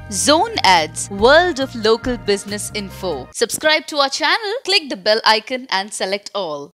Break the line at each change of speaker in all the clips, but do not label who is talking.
Zone Ads, World of Local Business Info. Subscribe to our channel, click the bell icon and select all.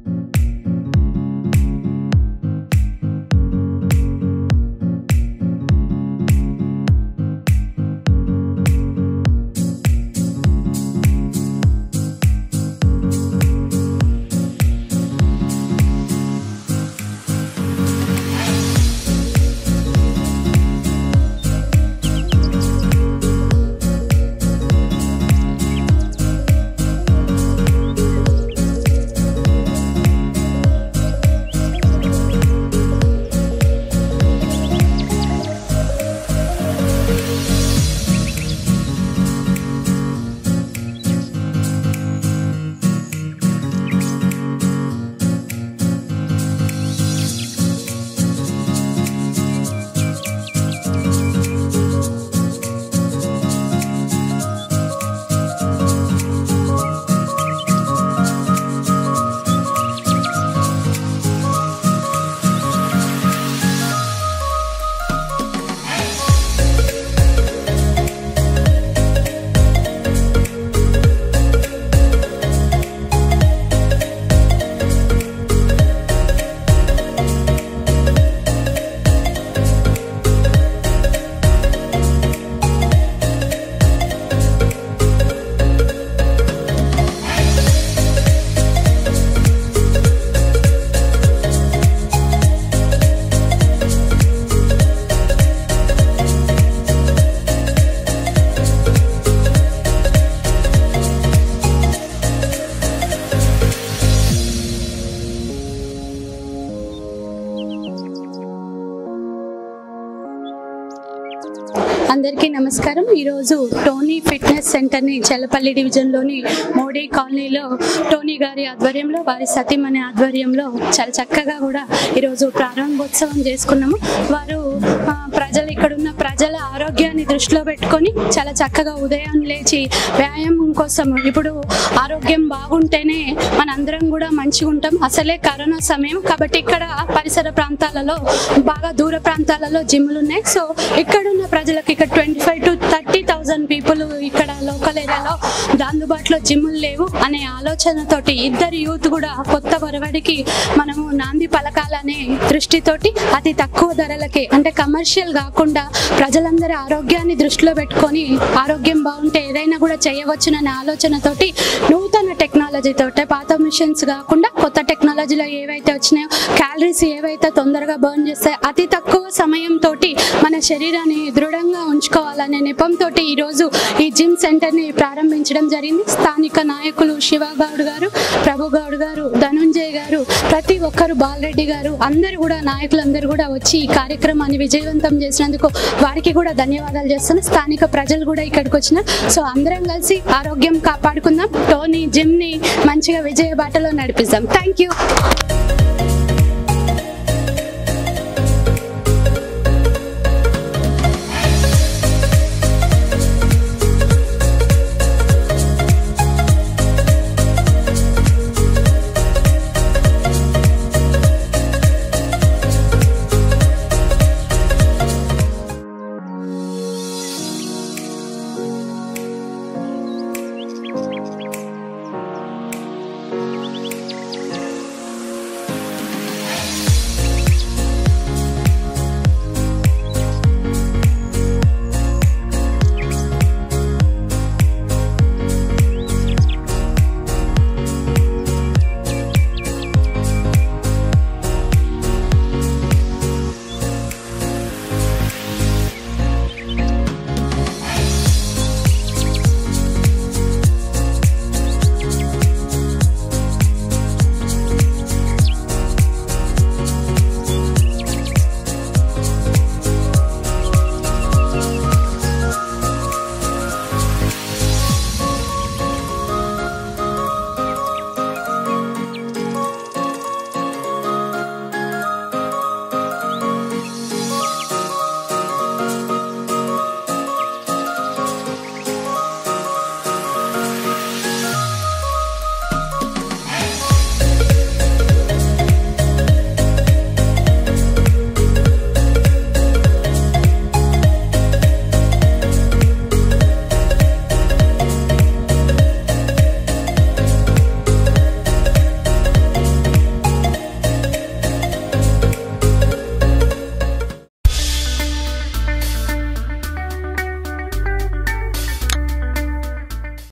అందరికీ నమస్కారం ఈరోజు Tony fitness సెంటర్ని చెల్లపల్లి డివిజన్లోని మోడీ కాలనీలో Tony గారి ఆధ్వర్యంలో వారి సతీమణి ఆధ్వర్యంలో చాలా చక్కగా కూడా ఈరోజు ప్రారంభోత్సవం చేసుకున్నాము వారు ఆ, ప్రజలు ఇక్కడున్న ప్రజల ఆరోగ్యాన్ని దృష్టిలో పెట్టుకొని చాలా చక్కగా ఉదయం లేచి వ్యాయామం కోసం ఇప్పుడు ఆరోగ్యం బాగుంటేనే మనందరం కూడా మంచిగా ఉంటాం అసలే కరోనా సమయం కాబట్టి ఇక్కడ పరిసర ప్రాంతాలలో బాగా దూర ప్రాంతాలలో జిమ్లు ఉన్నాయి సో ఇక్కడ ఉన్న ప్రజలకు ఇక్కడ twenty five to thirty thousand people ఇక్కడ లోకల్ ఏరియాలో అందుబాటులో జిమ్లు లేవు అనే ఆలోచనతోటి ఇద్దరు యూత్ కూడా కొత్త వరవడికి మనము నాంది పలకాలనే దృష్టితోటి అతి తక్కువ ధరలకే అంటే కమర్షియల్ కాకుండా ప్రజలందరి ఆరోగ్యాన్ని దృష్టిలో పెట్టుకొని ఆరోగ్యం బాగుంటే ఏదైనా కూడా చేయవచ్చుననే ఆలోచనతోటి నూతన టెక్నాలజీతో పాత మిషన్స్ కాకుండా కొత్త టెక్నాలజీలో ఏవైతే వచ్చినాయో క్యాలరీస్ ఏవైతే తొందరగా బర్న్ చేస్తాయో అతి తక్కువ సమయంతో మన శరీరాన్ని దృఢంగా ఉంచుకోవాలనే నెపంతో ఈరోజు ఈ జిమ్ సెంటర్ని ప్రారంభించడం జరిగింది స్థానిక నాయకులు శివ గౌడ్ గారు ప్రభు గౌడ్ గారు ధనుంజయ్ గారు ప్రతి ఒక్కరు బాలరెడ్డి గారు అందరూ కూడా నాయకులందరూ కూడా వచ్చి ఈ కార్యక్రమాన్ని విజయవంతం చేసినందుకు వారికి కూడా ధన్యవాదాలు చేస్తున్నాను స్థానిక ప్రజలు కూడా ఇక్కడికి వచ్చిన సో అందరం కలిసి ఆరోగ్యం కాపాడుకుందాం టోనీ జిమ్ ని మంచిగా విజయ బాటలో నడిపిస్తాం థ్యాంక్ యూ